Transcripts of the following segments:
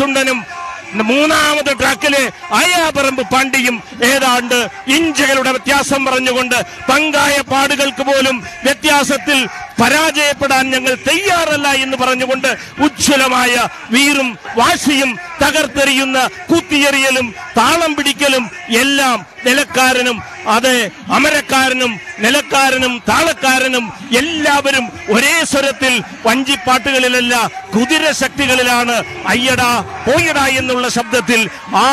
ചുണ്ടനും മൂന്നാമത് ട്രാക്കിലെ അയാപറമ്പ് പാണ്ടിയും ഏതാണ്ട് ഇഞ്ചുകളുടെ വ്യത്യാസം പറഞ്ഞുകൊണ്ട് പങ്കായ പാടുകൾക്ക് പോലും വ്യത്യാസത്തിൽ പരാജയപ്പെടാൻ ഞങ്ങൾ തയ്യാറല്ല എന്ന് പറഞ്ഞുകൊണ്ട് ഉജ്ജ്വലമായ വീറും വാശിയും തകർത്തെറിയുന്ന കുത്തിയെറിയലും താളം പിടിക്കലും എല്ലാം നിലക്കാരനും അതെ അമരക്കാരനും നിലക്കാരനും താളക്കാരനും എല്ലാവരും ഒരേ സ്വരത്തിൽ വഞ്ചിപ്പാട്ടുകളിലല്ല കുതിര ശക്തികളിലാണ് അയ്യടാ പോയടാ എന്നുള്ള ശബ്ദത്തിൽ ആ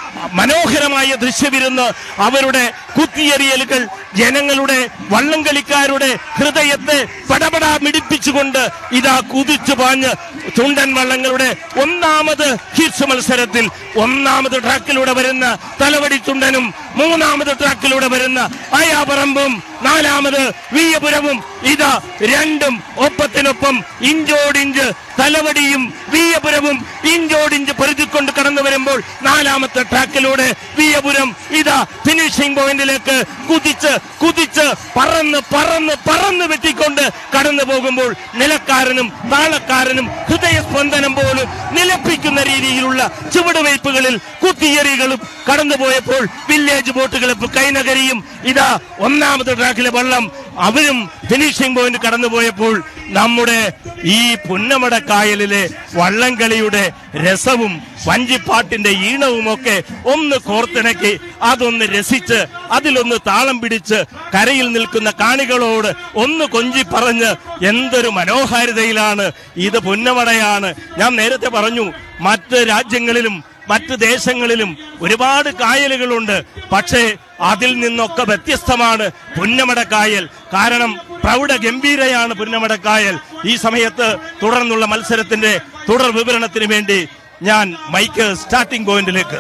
മനോഹരമായ ദൃശ്യവിരുന്ന് അവരുടെ കുത്തിയെറിയലുകൾ ജനങ്ങളുടെ വള്ളംകളിക്കാരുടെ ഹൃദയത്തെ പടപടാ മിടിപ്പിച്ചുകൊണ്ട് ഇതാ കുതിച്ചു പാഞ്ഞ് ചുണ്ടൻ വള്ളങ്ങളുടെ ഒന്നാമത് ഹിറ്റ്സ് മത്സരത്തിൽ ഒന്നാമത് ട്രാക്കിലൂടെ വരുന്ന തലവടി ചുണ്ടനും മൂന്നാമത് ട്രാക്കിലൂടെ വരുന്ന അയാപറമ്പും നാലാമത് വീയപുരവും ഇതാ രണ്ടും ഒപ്പത്തിനൊപ്പം ഇഞ്ചോടിഞ്ച് തലവടിയും വീയപുരവും ഇഞ്ചോടിഞ്ച് പൊരുതിക്കൊണ്ട് കടന്നു വരുമ്പോൾ നാലാമത്തെ ട്രാക്കിലൂടെ വീയപുരം ഇതാ ഫിനിഷിംഗ് പോയിന്റിലേക്ക് കുതിച്ച് കുതിച്ച് പറന്ന് പറന്ന് പറന്ന് വെട്ടിക്കൊണ്ട് കടന്നു പോകുമ്പോൾ നിലക്കാരനും താളക്കാരനും ഹൃദയസ്പന്ദനം പോലും നിലപ്പിക്കുന്ന രീതിയിലുള്ള ചുവടുവയ്പ്പുകളിൽ കുത്തിയെറികളും കടന്നുപോയപ്പോൾ വില്ലേജ് ബോട്ടുകൾ കൈനകരിയും ഇതാ ഒന്നാമത്തെ ട്രാക്കിലെ വള്ളം അവരും ഫിനിഷിംഗ് പോയിന്റ് കടന്നുപോയപ്പോൾ നമ്മുടെ ഈ പുന്നമട കായലിലെ വള്ളംകളിയുടെ രസവും വഞ്ചിപ്പാട്ടിന്റെ ഈണവുമൊക്കെ ഒന്ന് കോർത്തിണക്കി അതൊന്ന് രസിച്ച് അതിലൊന്ന് താളം പിടിച്ച് കരയിൽ നിൽക്കുന്ന കാണികളോട് ഒന്ന് കൊഞ്ചി പറഞ്ഞ് എന്തൊരു മനോഹാരിതയിലാണ് ഇത് പുന്നമടയാണ് ഞാൻ നേരത്തെ പറഞ്ഞു മറ്റ് രാജ്യങ്ങളിലും മറ്റ് ദേശങ്ങളിലും ഒരുപാട് കായലുകളുണ്ട് പക്ഷേ അതിൽ നിന്നൊക്കെ വ്യത്യസ്തമാണ് പുന്നമടക്കായൽ കാരണം പ്രൗഢ ഗംഭീരയാണ് പുന്നമടക്കായൽ ഈ സമയത്ത് തുടർന്നുള്ള മത്സരത്തിന്റെ തുടർ വിവരണത്തിന് വേണ്ടി ഞാൻ മൈക്ക് സ്റ്റാർട്ടിംഗ് പോയിന്റിലേക്ക്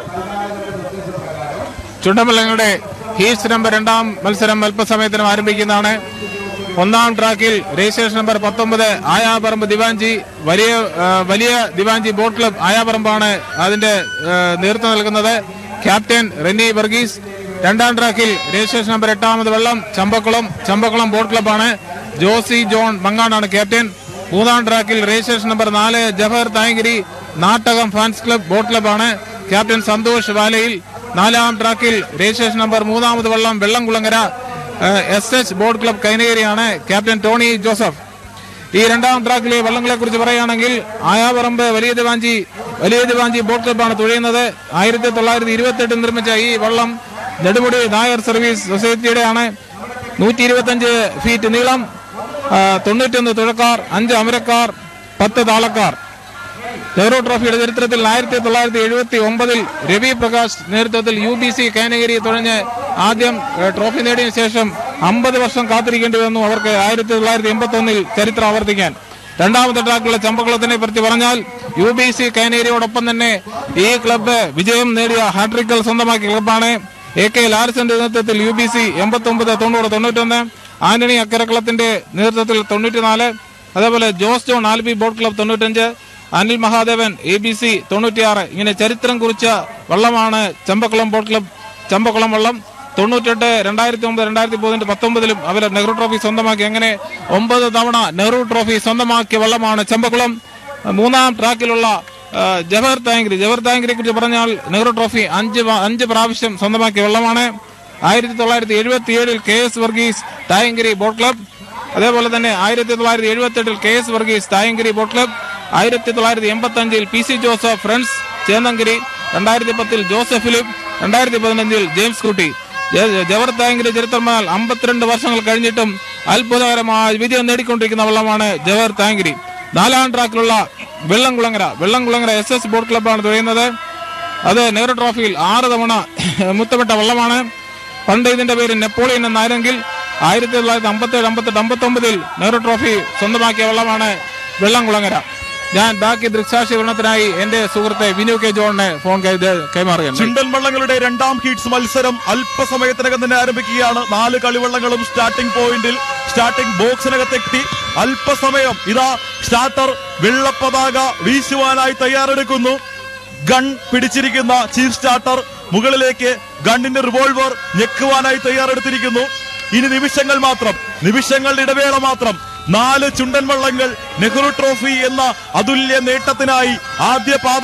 ചുണ്ടമ്പലങ്ങളുടെ ഹീസ് നമ്പർ രണ്ടാം മത്സരം അല്പസമയത്തിനും ആരംഭിക്കുന്നതാണ് ഒന്നാം ട്രാക്കിൽ രജിസ്ട്രേഷൻ നമ്പർ പത്തൊമ്പത് ആയാപറമ്പ് ദിവാഞ്ചി വലിയ ആ, വലിയ ദിവാഞ്ചി ബോട്ട് ക്ലബ് ആയാപറമ്പാണ് അതിന്റെ ആ, നേതൃത്വം നൽകുന്നത് ക്യാപ്റ്റൻ റെനി വർഗീസ് രണ്ടാം ട്രാക്കിൽ രജിസ്ട്രേഷൻ നമ്പർ എട്ടാമത് വെള്ളം ചമ്പക്കുളം ചമ്പക്കുളം ബോട്ട് ക്ലബ്ബാണ് ജോസി ജോൺ മങ്ങാടാണ് ക്യാപ്റ്റൻ മൂന്നാം ട്രാക്കിൽ രജിസ്ട്രേഷൻ നമ്പർ നാല് Jawahar Thayankari Nattakam fans club boat ക്ലബ്ബാണ് ക്യാപ്റ്റൻ സന്തോഷ് വാലയിൽ നാലാം ട്രാക്കിൽ രജിസ്ട്രേഷൻ നമ്പർ മൂന്നാമത് വെള്ളം Vellamkulangara S H boat club കൈനഗിരിയാണ് ക്യാപ്റ്റൻ ടോണി ജോസഫ് ഈ രണ്ടാം ട്രാക്കിലെ വള്ളങ്ങളെ കുറിച്ച് പറയുകയാണെങ്കിൽ ആയാപറമ്പ് വലിയ ദിവാഞ്ചി വലിയ ദിവാഞ്ചി ബോട്ട് ക്ലബ്ബാണ് തുഴയുന്നത് ആയിരത്തി തൊള്ളായിരത്തി ഇരുപത്തി എട്ടിൽ നിർമ്മിച്ച ഈ വള്ളം നെടുമുടി നായർ സർവീസ് സൊസൈറ്റിയുടെയാണ് നൂറ്റി ഇരുപത്തഞ്ച് ഫീറ്റ് നീളം ആ, തൊണ്ണൂറ്റൊന്ന് തുഴക്കാർ അഞ്ച് അമരക്കാർ പത്ത് താളക്കാർ നെഹ്റു ട്രോഫിയുടെ ചരിത്രത്തിൽ ആയിരത്തി തൊള്ളായിരത്തി എഴുപത്തി ഒമ്പതിൽ രവി പ്രകാശ് നേതൃത്വത്തിൽ യു ബി സി കാനഗിരി തുഴഞ്ഞ് ആദ്യം ഏ, ട്രോഫി നേടിയ ശേഷം അമ്പത് വർഷം കാത്തിരിക്കേണ്ടി വന്നു അവർക്ക് ആയിരത്തി തൊള്ളായിരത്തി എൺപത്തി ഒന്നിൽ ചരിത്രം ആവർത്തിക്കാൻ രണ്ടാമത്തെ ട്രാക്കുള്ള ചമ്പക്കുളത്തിനെ പറ്റി പറഞ്ഞാൽ യു ബി സി കാനേരിയോടൊപ്പം തന്നെ ഈ ക്ലബ്ബ് വിജയം നേടിയ ഹാട്രിക്കൽ സ്വന്തമാക്കിയ ക്ലബ്ബാണ് എ കെ ലാരിസന്റെ നേതൃത്വത്തിൽ യു ബി സി എൺപത്തി ഒമ്പത് തൊണ്ണൂറ് തൊണ്ണൂറ്റൊന്ന് ആന്റണി അക്കരക്കുളത്തിന്റെ നേതൃത്വത്തിൽ തൊണ്ണൂറ്റിനാല് അതേപോലെ ജോസ് ജോൺ ആൽബി ബോട്ട് ക്ലബ് തൊണ്ണൂറ്റഞ്ച് Anil Mahadevan A B C തൊണ്ണൂറ്റിയാറ് ഇങ്ങനെ ചരിത്രം കുറിച്ച വള്ളമാണ് ചമ്പക്കുളം ബോട്ട് ക്ലബ് ചമ്പക്കുളം വള്ളം തൊണ്ണൂറ്റെട്ട് രണ്ടായിരത്തി ഒമ്പത് രണ്ടായിരത്തി പതിനെട്ട് പത്തൊമ്പതിലും അവർ നെഹ്റു ട്രോഫി സ്വന്തമാക്കി അങ്ങനെ ഒമ്പത് തവണ നെഹ്റു ട്രോഫി സ്വന്തമാക്കിയ വള്ളമാണ് ചമ്പക്കുളം മൂന്നാം ട്രാക്കിലുള്ള ആ, ജവഹർ താങ്കരി ജവഹർ താങ്കരിയെ കുറിച്ച് പറഞ്ഞാൽ നെഹ്റു ട്രോഫി അഞ്ച് വ- അഞ്ച് പ്രാവശ്യം സ്വന്തമാക്കിയ വള്ളമാണ് ആയിരത്തി തൊള്ളായിരത്തി എഴുപത്തി ഏഴിൽ K S Varghese Thayankari boat club അതേപോലെ തന്നെ ആയിരത്തി തൊള്ളായിരത്തി എഴുപത്തി എട്ടിൽ K S Varghese Thayankari boat club ആയിരത്തി തൊള്ളായിരത്തി എൺപത്തി അഞ്ചിൽ P C Joseph friends Chennankari രണ്ടായിരത്തി പത്തിൽ ജോസഫ് ഫിലിപ്പ് രണ്ടായിരത്തി പതിനഞ്ചിൽ ജെയിംസ് കുട്ടി ജ- ജവഹർ തായങ്കരി ചരിത്രമാൽ അമ്പത്തിരണ്ട് വർഷങ്ങൾ കഴിഞ്ഞിട്ടും അത്ഭുതകരമായ വിജയം നേടിക്കൊണ്ടിരിക്കുന്ന വള്ളമാണ് ജവഹർ തായങ്കരി നാലാം ട്രാക്കിലുള്ള Vellamkulangara Vellamkulangara S S boat ക്ലബ്ബാണ് തുഴയുന്നത് അത് നെഹ്റു ട്രോഫിയിൽ ആറ് തവണ മുത്തമിട്ട വള്ളമാണ് പണ്ട് ഇതിന്റെ പേര് നെപ്പോളിയൻ എന്നായിരുന്നെങ്കിൽ ആയിരത്തി തൊള്ളായിരത്തി അമ്പത്തേഴ് അമ്പത്തെട്ട് അമ്പത്തൊമ്പതിൽ നെഹ്റു ട്രോഫി സ്വന്തമാക്കിയ വള്ളമാണ് വെള്ളംകുളങ്ങര ഞാൻ ബാക്കി ദൃക്സാക്ഷി വിവരണത്തിനായി എന്റെ സുഹൃത്തെ വിനു കെ ജോണിനെ ഫോൺ കൈ- കൈമാറുകയാണ് ചുണ്ടൻ വള്ളങ്ങളുടെ രണ്ടാം ഹീറ്റ്സ് മത്സരം അല്പസമയത്തിനകം തന്നെ ആരംഭിക്കുകയാണ് നാല് കളിവള്ളങ്ങളും സ്റ്റാർട്ടിംഗ് പോയിന്റിൽ സ്റ്റാർട്ടിംഗ് ബോക്സിനകത്തെത്തി അല്പസമയം ഇതാ സ്റ്റാർട്ടർ വെള്ളപ്പതാക വീശുവാനായി തയ്യാറെടുക്കുന്നു ഗൺ പിടിച്ചിരിക്കുന്ന ചീഫ് സ്റ്റാർട്ടർ മുകളിലേക്ക് ഗണ്ണിന്റെ റിവോൾവർ ഞെക്കുവാനായി തയ്യാറെടുത്തിരിക്കുന്നു ഇനി നിമിഷങ്ങൾ മാത്രം നിമിഷങ്ങളുടെ ഇടവേള മാത്രം നാല് ചുണ്ടൻ വള്ളങ്ങൾ നെഹ്റു ട്രോഫി എന്ന അതുല്യ നേട്ടത്തിനായി ആദ്യ പാദ